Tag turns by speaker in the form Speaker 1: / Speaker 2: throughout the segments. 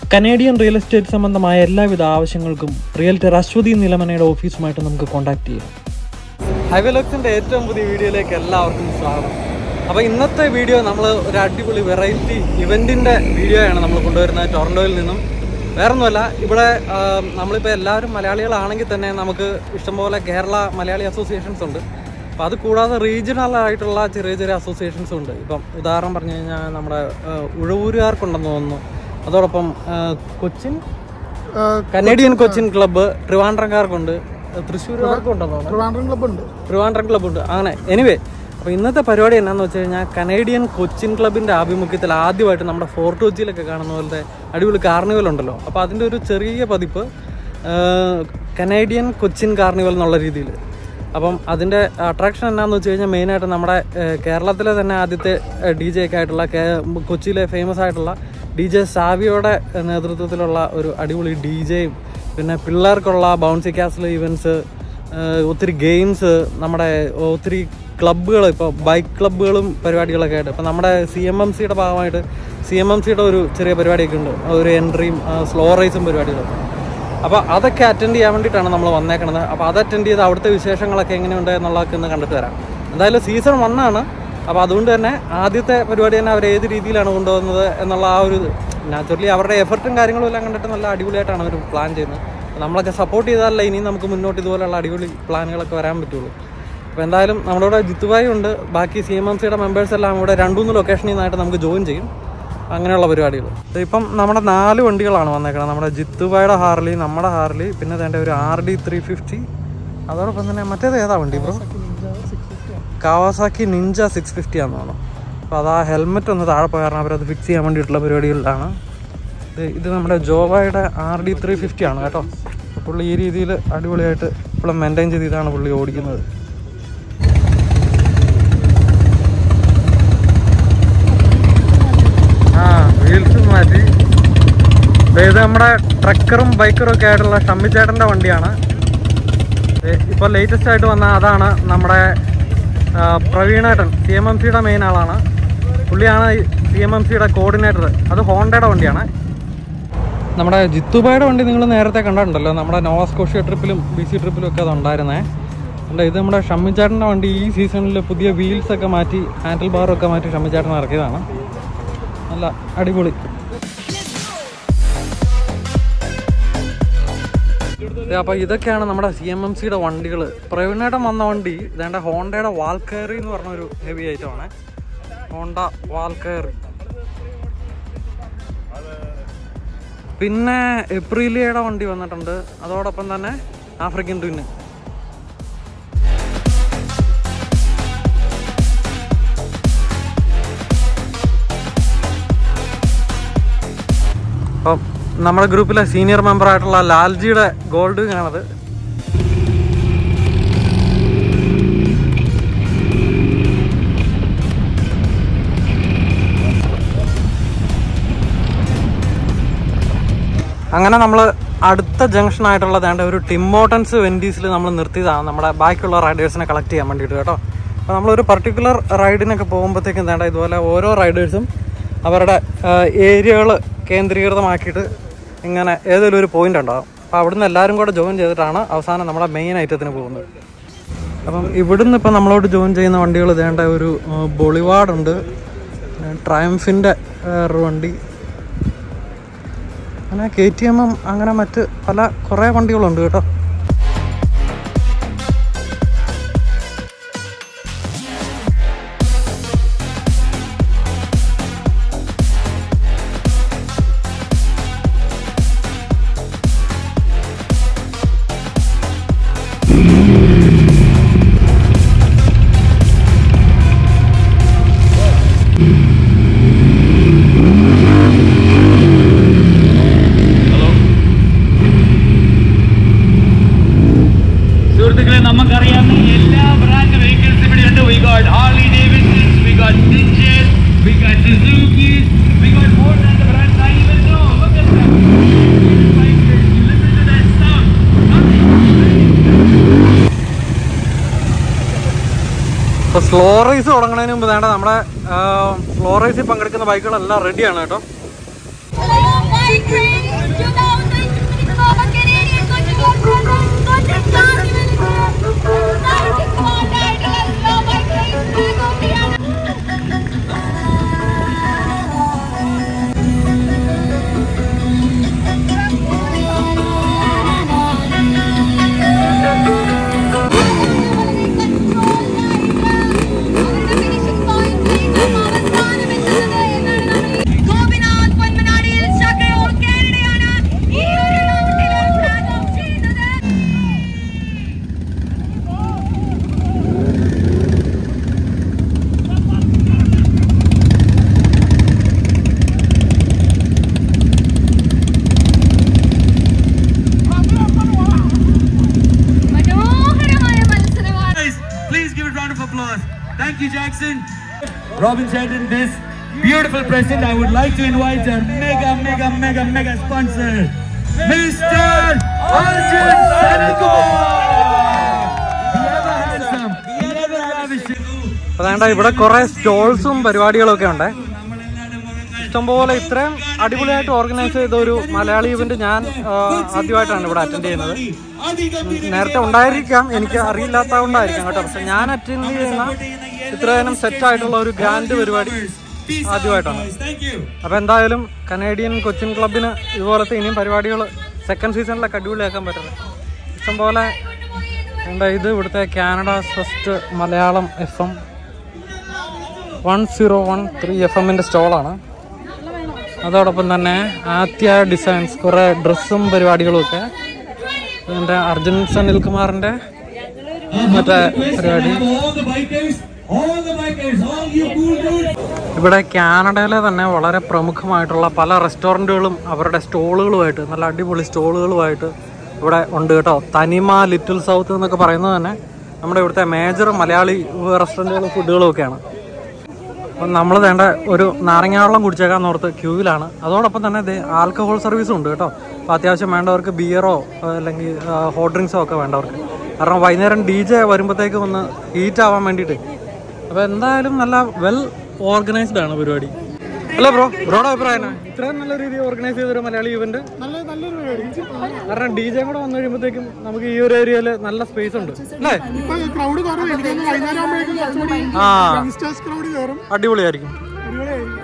Speaker 1: Canadian real estate സംബന്ധമായ എല്ലാവിധ ആവശ്യങ്ങൾക്കും റിയൽറ്റർ അശ്വതി നിലമനയുടെ ഓഫീസുമായിട്ട് നമുക്ക് കോൺടാക്ട് ചെയ്യാം ഹൈവേ ലോക്സിൻ്റെ ഏറ്റവും പുതിയ വീഡിയോയിലേക്ക് എല്ലാവർക്കും സ്വാഗതം അപ്പോൾ ഇന്നത്തെ വീഡിയോ നമ്മൾ ഒരു അടിപൊളി വെറൈറ്റി ഇവൻറ്റിൻ്റെ വീഡിയോയാണ് നമ്മൾ കൊണ്ടുവരുന്നത് ടൊറൻറ്റോയിൽ നിന്നും വേറൊന്നുമല്ല ഇവിടെ ആ, നമ്മളിപ്പോൾ എല്ലാവരും മലയാളികളാണെങ്കിൽ തന്നെ നമുക്ക് ഇഷ്ടംപോലെ കേരള മലയാളി അസോസിയേഷൻസ് ഉണ്ട് അപ്പോൾ അത് കൂടാതെ റീജിയണൽ ആയിട്ടുള്ള ചെറിയ ചെറിയ അസോസിയേഷൻസ് ഉണ്ട് ഇപ്പം ഉദാഹരണം പറഞ്ഞു കഴിഞ്ഞാൽ നമ്മുടെ ആ, ഉഴവൂരുകാർക്കുണ്ടെന്ന് തോന്നുന്നു അതോടൊപ്പം ആ, കൊച്ചിൻ കനേഡിയൻ കൊച്ചിൻ ക്ലബ്ബ് ട്രിവാൻഡ്രംകാർക്കുണ്ട് തൃശ്ശൂരുകാർക്കും ഉണ്ടെന്ന് തോന്നുന്നു
Speaker 2: ട്രിവാൻഡ്രം ക്ലബ് ഉണ്ട്
Speaker 1: ട്രിവാൻഡ്രം ക്ലബ്ബ് ഉണ്ട് അങ്ങനെ എനിവേ അപ്പോൾ ഇന്നത്തെ പരിപാടി എന്നാന്ന് വെച്ച് കഴിഞ്ഞാൽ കനേഡിയൻ കൊച്ചിൻ ക്ലബിൻ്റെ ആഭിമുഖ്യത്തിൽ ആദ്യമായിട്ട് നമ്മുടെ ഫോർട്ട് കൊച്ചിയിലൊക്കെ കാണുന്ന പോലത്തെ അടിപൊളി കാർണിവൽ ഉണ്ടല്ലോ അപ്പോൾ അതിൻ്റെ ഒരു ചെറിയ പതിപ്പ് ആ, കനേഡിയൻ കൊച്ചിൻ കാർണിവൽ എന്നുള്ള രീതിയിൽ അപ്പം അതിൻ്റെ അട്രാക്ഷൻ എന്നാന്ന് വെച്ച് കഴിഞ്ഞാൽ മെയിനായിട്ട് നമ്മുടെ ആ, കേരളത്തിലെ തന്നെ ആദ്യത്തെ ഡി ജെ ഒക്കെ ആയിട്ടുള്ള കേ- കൊച്ചിയിലെ ഫേമസ് ആയിട്ടുള്ള ഡി ജെ സാവിയുടെ നേതൃത്വത്തിലുള്ള ഒരു അടിപൊളി ഡി ജെയും പിന്നെ പിള്ളേർക്കുള്ള ബൗൺസി കാസിൽ ഇവൻറ്റ്സ് ഒത്തിരി ഗെയിംസ് നമ്മുടെ ഒത്തിരി ക്ലബ്ബുകൾ ഇപ്പോൾ ബൈക്ക് ക്ലബ്ബുകളും പരിപാടികളൊക്കെ ആയിട്ട് ഇപ്പോൾ നമ്മുടെ സി എം എം സിയുടെ ഭാഗമായിട്ട് സി എം എം സിയുടെ ഒരു ചെറിയ പരിപാടിയൊക്കെ ഉണ്ട് ഒരു എൻട്രിയും സ്ലോ റേസും പരിപാടികളും അപ്പോൾ അതൊക്കെ അറ്റൻഡ് ചെയ്യാൻ വേണ്ടിയിട്ടാണ് നമ്മൾ വന്നേക്കണത് അപ്പോൾ അത് അറ്റൻഡ് ചെയ്ത് അവിടുത്തെ വിശേഷങ്ങളൊക്കെ എങ്ങനെയുണ്ട് എന്നുള്ളതൊക്കെ ഒന്ന് കണ്ടിട്ട് വരാം എന്തായാലും സീസൺ വണ്ണാണ് അപ്പോൾ അതുകൊണ്ട് തന്നെ ആദ്യത്തെ പരിപാടി തന്നെ അവർ ഏത് രീതിയിലാണ് കൊണ്ടുപോകുന്നത് എന്നുള്ള ആ ഒരു നാച്ചുറലി അവരുടെ എഫർട്ടും കാര്യങ്ങളും എല്ലാം കണ്ടിട്ട് നല്ല അടിപൊളിയായിട്ടാണ് അവർ പ്ലാൻ ചെയ്യുന്നത് അപ്പോൾ നമ്മളൊക്കെ സപ്പോർട്ട് ചെയ്താലല്ല ഇനിയും നമുക്ക് മുന്നോട്ട് ഇതുപോലെയുള്ള അടിപൊളി പ്ലാനുകളൊക്കെ വരാൻ പറ്റുള്ളൂ അപ്പോൾ എന്തായാലും നമ്മുടെ ഇവിടെ ജിത്തുബായി ഉണ്ട് ബാക്കി സി എം എം സിയുടെ മെമ്പേഴ്സ് എല്ലാം ഇവിടെ രണ്ടുമൂന്ന് ലൊക്കേഷനിൽ നിന്നായിട്ട് നമുക്ക് ജോയിൻ ചെയ്യും അങ്ങനെയുള്ള പരിപാടികൾ ഇപ്പം നമ്മുടെ നാല് വണ്ടികളാണ് വന്നേക്കുന്നത് നമ്മുടെ ജിത്തുബായുടെ ഹാർലി നമ്മുടെ ഹാർലി പിന്നെ വേണ്ട ഒരു ആർ ഡി ത്രീ ഫിഫ്റ്റി അതോടൊപ്പം തന്നെ മറ്റേത് ഏതാ വണ്ടി bro Kawasaki Ninja six fifty ആണെന്ന് തോന്നുന്നു അപ്പോൾ അത് ആ ഹെൽമെറ്റ് ഒന്ന് താഴെ പോയ കാരണം അവരത് ഫിക്സ് ചെയ്യാൻ വേണ്ടിയിട്ടുള്ള പരിപാടികളിലാണ് ഇത് ഇത് നമ്മുടെ ജോവയുടെ ആർ ഡി ത്രീ ഫിഫ്റ്റി ആണ് കേട്ടോ അപ്പോൾ പുള്ളി ഈ രീതിയിൽ അടിപൊളിയായിട്ട് ഇപ്പോഴും മെയിൻറ്റെയിൻ ചെയ്ത് ഇതാണ് പുള്ളി ഓടിക്കുന്നത് ആ വീൽസ് മാറ്റി ദേ ഇത് നമ്മുടെ ട്രക്കറും ബൈക്കറും ഒക്കെ ആയിട്ടുള്ള ഷമ്മിച്ചേട്ടൻ്റെ വണ്ടിയാണ് ഇപ്പോൾ ലേറ്റസ്റ്റ് ആയിട്ട് വന്ന അതാണ് നമ്മുടെ ആ, പ്രവീണേട്ടൻ സി എം എം സിയുടെ മെയിൻ ആളാണ് പുള്ളിയാണ് സി എം എം സിയുടെ കോർഡിനേറ്റർ അത് ഹോണ്ടയുടെ വണ്ടിയാണ് നമ്മുടെ ജിത്തുബായുടെ വണ്ടി നിങ്ങൾ നേരത്തെ കണ്ടിട്ടുണ്ടല്ലോ നമ്മുടെ നോവാസ്കോഷ്യ ട്രിപ്പിലും ബി സി ട്രിപ്പിലും ഒക്കെ അത് ഉണ്ടായിരുന്നേ അല്ല ഇത് നമ്മുടെ ഷമ്മിച്ചേട്ടൻ്റെ വണ്ടി ഈ സീസണിൽ പുതിയ വീൽസ് ഒക്കെ മാറ്റി ഹാൻഡിൽ ബാറൊക്കെ മാറ്റി ഷമ്മിച്ചേട്ടൻ ഇറക്കിയതാണ് നല്ല അടിപൊളി അപ്പൊ ഇതൊക്കെയാണ് നമ്മുടെ സി എം എം സിയുടെ വണ്ടികൾ പ്രവീണേട്ടൻ വന്ന വണ്ടി ഇതേണ്ട ഹോണ്ടയുടെ വാൽക്കയറി എന്ന് പറഞ്ഞ ഒരു ഹെവി ഐറ്റം ആണ് ഹോണ്ട വാൽക്കയറി പിന്നെ എപ്രീലിയയുടെ വണ്ടി വന്നിട്ടുണ്ട് അതോടൊപ്പം തന്നെ ആഫ്രിക്കൻ ട്വിന്ന് അപ്പം നമ്മുടെ ഗ്രൂപ്പിലെ സീനിയർ മെമ്പർ ആയിട്ടുള്ള ലാൽജിയുടെ ഗോൾഡ് ആണത് അങ്ങനെ നമ്മൾ അടുത്ത ജംഗ്ഷൻ ആയിട്ടുള്ള വേണ്ട ഒരു ടിമ്മോട്ടൻസ് വെൻഡീസിൽ നമ്മൾ നിർത്തിയതാണ് നമ്മുടെ ബാക്കിയുള്ള റൈഡേഴ്സിനെ കളക്ട് ചെയ്യാൻ വേണ്ടിയിട്ട് കേട്ടോ അപ്പോൾ നമ്മളൊരു പർട്ടിക്കുലർ റൈഡിനൊക്കെ പോകുമ്പോഴത്തേക്കും വേണ്ട ഇതുപോലെ ഓരോ റൈഡേഴ്സും അവരുടെ ഏരിയകൾ കേന്ദ്രീകൃതമാക്കിയിട്ട് ഇങ്ങനെ ഏതെങ്കിലും ഒരു പോയിന്റ് ഉണ്ടാകും അപ്പോൾ അവിടുന്ന് എല്ലാവരും കൂടെ ജോയിൻ ചെയ്തിട്ടാണ് അവസാനം നമ്മുടെ മെയിൻ ഐറ്റത്തിന് പോകുന്നത് അപ്പം ഇവിടുന്ന് ഇപ്പം നമ്മളോട് ജോയിൻ ചെയ്യുന്ന വണ്ടികൾ ഇതേണ്ട ഒരു ബൊളിവാർഡ് ഉണ്ട് ട്രയംഫിൻ്റെ ഒരു വണ്ടി അങ്ങനെ കെ ടി എമ്മും അങ്ങനെ മറ്റ് പല കുറേ വണ്ടികളുണ്ട് കേട്ടോ
Speaker 3: സുഹൃത്തുക്കളെ നമുക്കറിയാവുന്ന എല്ലാ ബ്രാൻഡ് വെഹിക്കിൾസ് ഇവിടെയുണ്ട് we got Harley Davidson we got ninjas we got Suzuki we got more than the brands I even know look at them You listen to that sound.
Speaker 1: ഇപ്പോൾ സ്ലോ റേസ് തുടങ്ങുന്നതിന് മുമ്പ് വേണ്ട നമ്മുടെ സ്ലോ റേസിൽ പങ്കെടുക്കുന്ന ബൈക്കുകളെല്ലാം റെഡിയാണ് കേട്ടോ
Speaker 4: Hello, bike race!
Speaker 3: Thank you, Jackson. Robin said in this beautiful present, I would like to invite our mega, mega, mega, mega sponsor, Mr. Arjun Sanalkumar. The ever handsome, the ever lavish.
Speaker 1: അതാണ്ട് ഇവിടെ കുറെ സ്റ്റോൾസും പരിപാടികളും ഒക്കെ ഉണ്ട് ഇഷ്ടംപോലെ ഇത്രയും അടിപൊളിയായിട്ട് organise ചെയ്ത ഒരു മലയാളി ഇവന്റ് ഞാൻ ആ, ആദ്യമായിട്ടാണ് ഇവിടെ അറ്റൻഡ് ചെയ്യുന്നത് നേരത്തെ ഉണ്ടായിരിക്കാം എനിക്ക് അറിയില്ലാത്തതുകൊണ്ടായിരിക്കാം കേട്ടോ പക്ഷെ ഞാൻ അറ്റൻഡ് ചെയ്യുന്ന ഇത്രയും സെറ്റ് ആയിട്ടുള്ള ഒരു ഗ്രാൻഡ് പരിപാടി ആദ്യമായിട്ടാണ്
Speaker 3: Thank you.
Speaker 1: അപ്പൊ എന്തായാലും കനേഡിയൻ കൊച്ചിൻ ക്ലബിന് ഇതുപോലത്തെ ഇനിയും പരിപാടികൾ സെക്കൻഡ് സീസണിലൊക്കെ അടിപൊളിയാക്കാൻ പറ്റുന്നത് ഇഷ്ടംപോലെ എന്താ ഇത് ഇവിടുത്തെ Canada first Malayalam F M one zero one three F എമ്മിൻ്റെ സ്റ്റോളാണ് അതോടൊപ്പം തന്നെ ആത്യ ഡിസൈൻസ് കുറേ ഡ്രസ്സും പരിപാടികളും ഒക്കെ ഇതിൻ്റെ അർജുൻ സനിൽകുമാറിൻ്റെ മറ്റേ പരിപാടി
Speaker 3: All the bikers, all the bikers, all you cool dudes.
Speaker 1: ഇവിടെ കാനഡയിലെ തന്നെ വളരെ പ്രമുഖമായിട്ടുള്ള പല റെസ്റ്റോറൻറ്റുകളും അവരുടെ സ്റ്റോളുകളുമായിട്ട് നല്ല അടിപൊളി സ്റ്റോളുകളുമായിട്ട് ഇവിടെ ഉണ്ട് കേട്ടോ തനിമ ലിറ്റിൽ സൗത്ത് എന്നൊക്കെ പറയുന്നത് തന്നെ നമ്മുടെ ഇവിടുത്തെ മേജർ മലയാളി റെസ്റ്റോറൻറ്റുകളും ഫുഡുകളും ഒക്കെയാണ് അപ്പം നമ്മൾ വേണ്ട ഒരു നാരങ്ങ വെള്ളം കുടിച്ചേക്കാൻ ഓർത്ത് ക്യൂവിലാണ് അതോടൊപ്പം തന്നെ ഇത് ആൽക്കഹോൾ സർവീസും ഉണ്ട് കേട്ടോ അപ്പോൾ അത്യാവശ്യം വേണ്ടവർക്ക് ബിയറോ അല്ലെങ്കിൽ ഹോട്ട് ഡ്രിങ്ക്സോ ഒക്കെ വേണ്ടവർക്ക് കാരണം വൈകുന്നേരം ഡി ജെ വരുമ്പോഴത്തേക്ക് ഒന്ന് ഹീറ്റ് ആവാൻ വേണ്ടിയിട്ട് അപ്പോൾ എന്തായാലും നല്ല വെൽ ഓർഗനൈസ്ഡ് ആണ് പരിപാടി അല്ല ബ്രോ ബ്രോയുടെ അഭിപ്രായം എന്നാ? ഇത്രയും നല്ല രീതിയിൽ ഓർഗനൈസ് ചെയ്തൊരു മലയാളി ഇവന്റ് കാരണം ഡി ജെ കൂടെ വന്നു കഴിയുമ്പോഴത്തേക്കും നമുക്ക് ഈ ഒരു ഏരിയയിൽ നല്ല സ്പേസ് ഉണ്ട് അല്ലേ
Speaker 2: ക്രൗഡ് കുറവ് എനിക്ക് തോന്നുന്നു വൈകുന്നേരം ആകുമ്പോഴേക്കും കുറച്ചുകൂടി
Speaker 1: ആ
Speaker 2: യങ്സ്റ്റേഴ്സ് ക്രൗഡ് കയറും
Speaker 1: അടിപൊളിയായിരിക്കും
Speaker 2: അടിപൊളിയായിരിക്കും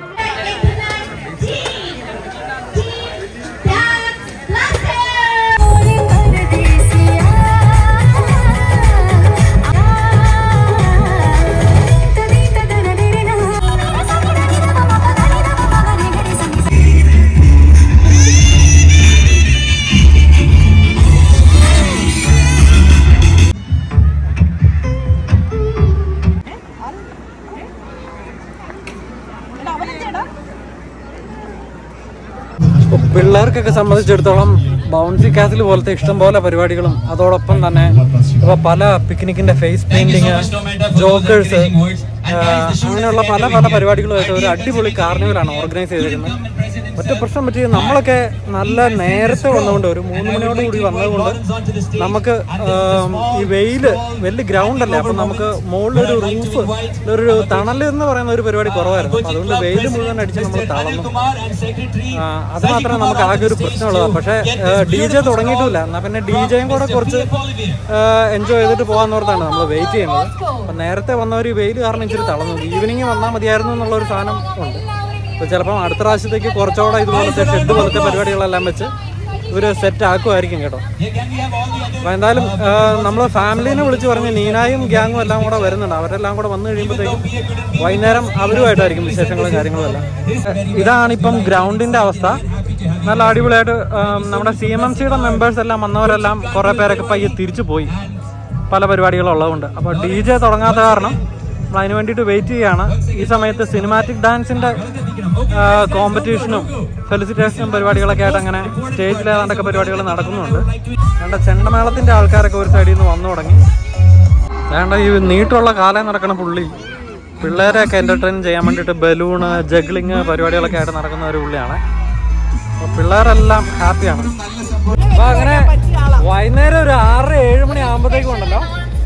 Speaker 1: പിള്ളേർക്കൊക്കെ സംബന്ധിച്ചിടത്തോളം ബൗൺസി കാസിൽ പോലത്തെ ഇഷ്ടംപോലെ പരിപാടികളും അതോടൊപ്പം തന്നെ ഇപ്പൊ പല പിക്നിക്കിന്റെ ഫേസ് പെയിന്റിങ് ജോക്കേഴ്സ് അങ്ങനെയുള്ള പല പല പരിപാടികളുമായിട്ട് ഒരു അടിപൊളി കാർണിവലാണ് ഓർഗനൈസ് ചെയ്തിരിക്കുന്നത് ഒറ്റ പ്രശ്നം പറ്റി നമ്മളൊക്കെ നല്ല നേരത്തെ വന്നുകൊണ്ട് ഒരു മൂന്ന് മണിയോട് കൂടി വന്നതുകൊണ്ട് നമുക്ക് ആം, ഈ വെയില് വലിയ ഗ്രൗണ്ട് അല്ലേ അപ്പൊ നമുക്ക് മുകളിലൊരു റൂഫ് ഒരു തണൽ എന്ന് പറയുന്ന ഒരു പരിപാടി കുറവായിരുന്നു അപ്പൊ അതുകൊണ്ട് വെയിൽ മുഴുവൻ അടിച്ച് നമ്മൾ തളർന്നു ആ, അത് മാത്രമേ നമുക്ക് ആകെ ഒരു പ്രശ്നമുള്ളൂ പക്ഷേ ഡി ജെ തുടങ്ങിയിട്ടില്ല എന്നാ പിന്നെ ഡി ജെയും കൂടെ കുറച്ച് എൻജോയ് ചെയ്തിട്ട് പോകാന്നോർത്താണ് നമ്മൾ വെയിറ്റ് ചെയ്യുന്നത് അപ്പം നേരത്തെ വന്നവർ ഈ വെയിൽ കാരണം ഇച്ചിരി തളർന്നു ഈവനിങ് വന്നാൽ മതിയായിരുന്നു എന്നുള്ള ഒരു സാധനം ഉണ്ട് അപ്പോൾ ചിലപ്പം അടുത്ത പ്രാവശ്യത്തേക്ക് കുറച്ചുകൂടെ ഇതുപോലത്തെ ഷെഡ് പോലത്തെ പരിപാടികളെല്ലാം വെച്ച് ഇവർ സെറ്റ് ആക്കുമായിരിക്കും കേട്ടോ അപ്പോൾ എന്തായാലും നമ്മൾ ഫാമിലീനെ വിളിച്ച് പറഞ്ഞ് നീനായും ഗ്യാങ്ങും എല്ലാം കൂടെ വരുന്നുണ്ട് അവരെല്ലാം കൂടെ വന്നു കഴിയുമ്പോഴത്തേക്കും വൈകുന്നേരം അവരുമായിട്ടായിരിക്കും വിശേഷങ്ങളും കാര്യങ്ങളും എല്ലാം ഇതാണിപ്പം ഗ്രൗണ്ടിന്റെ അവസ്ഥ നല്ല അടിപൊളിയായിട്ട് ആം, നമ്മുടെ സി എം എം സിയുടെ മെമ്പേഴ്സ് എല്ലാം വന്നവരെല്ലാം കുറേ പേരൊക്കെ പയ്യെ തിരിച്ചു പോയി പല പരിപാടികളും ഉള്ളതുകൊണ്ട് അപ്പോൾ ഡി ജെ തുടങ്ങാത്ത കാരണം നമ്മൾ അതിന് വേണ്ടിയിട്ട് വെയിറ്റ് ചെയ്യാണ് ഈ സമയത്ത് സിനിമാറ്റിക് ഡാൻസിന്റെ കോമ്പറ്റീഷനും ഫെലിസിറ്റേഷനും പരിപാടികളൊക്കെ ആയിട്ട് അങ്ങനെ സ്റ്റേജിൽ ഏതാണ്ടൊക്കെ പരിപാടികൾ നടക്കുന്നുണ്ട് വേണ്ട ചെണ്ടമേളത്തിന്റെ ആൾക്കാരൊക്കെ ഒരു സൈഡിൽ നിന്ന് വന്നു തുടങ്ങി വേണ്ട ഈ നീട്ടുള്ള കാലം നടക്കണ പുള്ളി പിള്ളേരെയൊക്കെ എന്റർടൈൻ ചെയ്യാൻ വേണ്ടിയിട്ട് ബലൂണ് ജഗ്ലിങ് പരിപാടികളൊക്കെ ആയിട്ട് നടക്കുന്ന ഒരു പുള്ളിയാണ് അപ്പൊ പിള്ളേരെല്ലാം ഹാപ്പിയാണ് അപ്പൊ അങ്ങനെ വൈകുന്നേരം ഒരു ആറ് ഏഴ് മണി ആകുമ്പോഴത്തേക്കും ഉണ്ടല്ലോ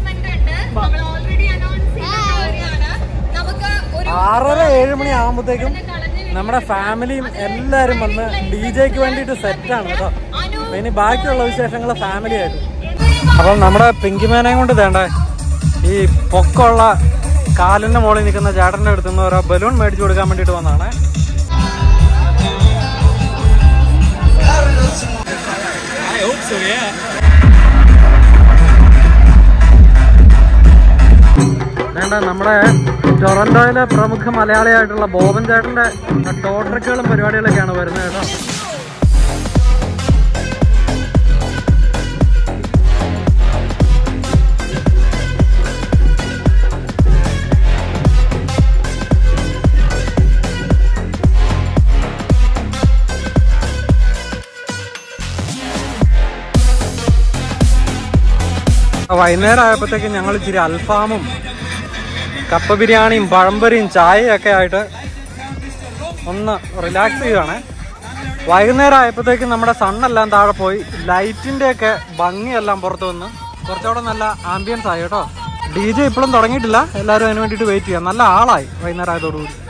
Speaker 1: ആറര ഏഴ് മണി ആകുമ്പോഴത്തേക്കും നമ്മുടെ ഫാമിലിയും എല്ലാരും വന്ന് ഡി ജെക്ക് വേണ്ടിയിട്ട് സെറ്റാണ് കേട്ടോ അപ്പൊ ഇനി ബാക്കിയുള്ള വിശേഷങ്ങൾ ഫാമിലി ആയിട്ട് അപ്പം നമ്മുടെ പിങ്കിമേനയും കൊണ്ട് വേണ്ടേ ഈ പൊക്കമുള്ള കാലിന്റെ മുകളിൽ നിൽക്കുന്ന ചേട്ടന്റെ അടുത്ത് നിന്ന് ഓരോ ബലൂൺ മേടിച്ചു കൊടുക്കാൻ വേണ്ടിയിട്ട് വന്നതാണ് വേണ്ട നമ്മുടെ ടൊറന്റോയിലെ പ്രമുഖ മലയാളിയായിട്ടുള്ള ബോബൻ ചേട്ടന്റെ ടോ ട്രക്കുകളും പരിപാടികളൊക്കെയാണ് വരുന്നത് കേട്ടോ വൈകുന്നേരം ആയപ്പോഴത്തേക്കും ഞങ്ങൾ ഇച്ചിരി അൽഫാമും കപ്പ ബിരിയാണിയും പഴംപൊരിയും ചായയും ഒക്കെ ആയിട്ട് ഒന്ന് റിലാക്സ് ചെയ്യുവാണ് വൈകുന്നേരം ആയപ്പോഴത്തേക്കും നമ്മുടെ സണ്ണെല്ലാം താഴെ പോയി ലൈറ്റിന്റെ ഒക്കെ ഭംഗിയെല്ലാം പുറത്ത് വന്ന് കുറച്ചുകൂടെ നല്ല ആംബിയൻസ് ആയി കേട്ടോ ഡി ജെ ഇപ്പോഴും തുടങ്ങിയിട്ടില്ല എല്ലാവരും അതിന് വേണ്ടിയിട്ട് വെയിറ്റ് ചെയ്യാം നല്ല ആളായി വൈകുന്നേരം ആയതോടുകൂടി